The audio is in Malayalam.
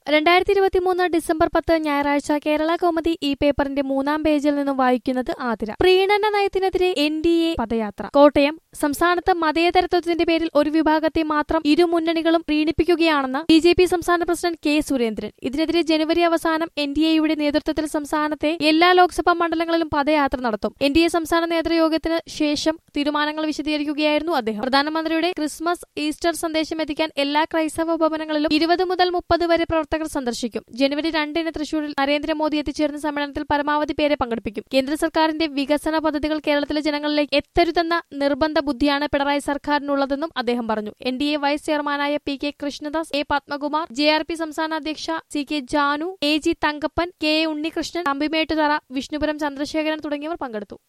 രണ്ടായിരത്തി ഇരുപത്തിമൂന്ന് ഡിസംബർ പത്ത് ഞായറാഴ്ച കേരള കൗമുദി ഈ പേപ്പറിന്റെ മൂന്നാം പേജിൽ നിന്നും വായിക്കുന്നത് ആതിര പ്രീണന നയത്തിനെതിരെ N D A padayatra Kottayam സംസ്ഥാനത്ത് മതേതരത്വത്തിന്റെ പേരിൽ ഒരു വിഭാഗത്തെ മാത്രം ഇരു മുന്നണികളും പ്രീണിപ്പിക്കുകയാണെന്ന് ബി ജെ പി സംസ്ഥാന പ്രസിഡന്റ് കെ സുരേന്ദ്രൻ ഇതിനെതിരെ ജനുവരി അവസാനം എൻ ഡി എയുടെ നേതൃത്വത്തിൽ സംസ്ഥാനത്തെ എല്ലാ ലോക്സഭാ മണ്ഡലങ്ങളിലും പദയാത്ര നടത്തും എൻ ഡി എ സംസ്ഥാന നേതൃയോഗത്തിന് ശേഷം തീരുമാനങ്ങൾ വിശദീകരിക്കുകയായിരുന്നു അദ്ദേഹം പ്രധാനമന്ത്രിയുടെ ക്രിസ്മസ് ഈസ്റ്റർ സന്ദേശം എത്തിക്കാൻ എല്ലാ ക്രൈസ്തവ ഭവനങ്ങളിലും ഇരുപത് മുതൽ മുപ്പത് വരെ പ്രവർത്തകർ സന്ദർശിക്കും ജനുവരി രണ്ടിന് തൃശൂരിൽ നരേന്ദ്രമോദി എത്തിച്ചേരുന്ന സമ്മേളനത്തിൽ പരമാവധി പേരെ പങ്കെടുപ്പിക്കും കേന്ദ്ര സർക്കാരിന്റെ വികസന പദ്ധതികൾ കേരളത്തിലെ ജനങ്ങളിലേക്ക് എത്തരുതെന്ന നിർബന്ധ ബുദ്ധിയാണ് പിണറായി സർക്കാരിനുള്ളതെന്നും അദ്ദേഹം പറഞ്ഞു എൻ ഡി എ വൈസ് ചെയർമാനായ P K Krishnadas A Padmakumar J R P സംസ്ഥാന അധ്യക്ഷ C K Janu A G Thankappan K A Unnikrishnan Thampimettuthara Vishnupuram Chandrasekharan തുടങ്ങിയവർ പങ്കെടുത്തു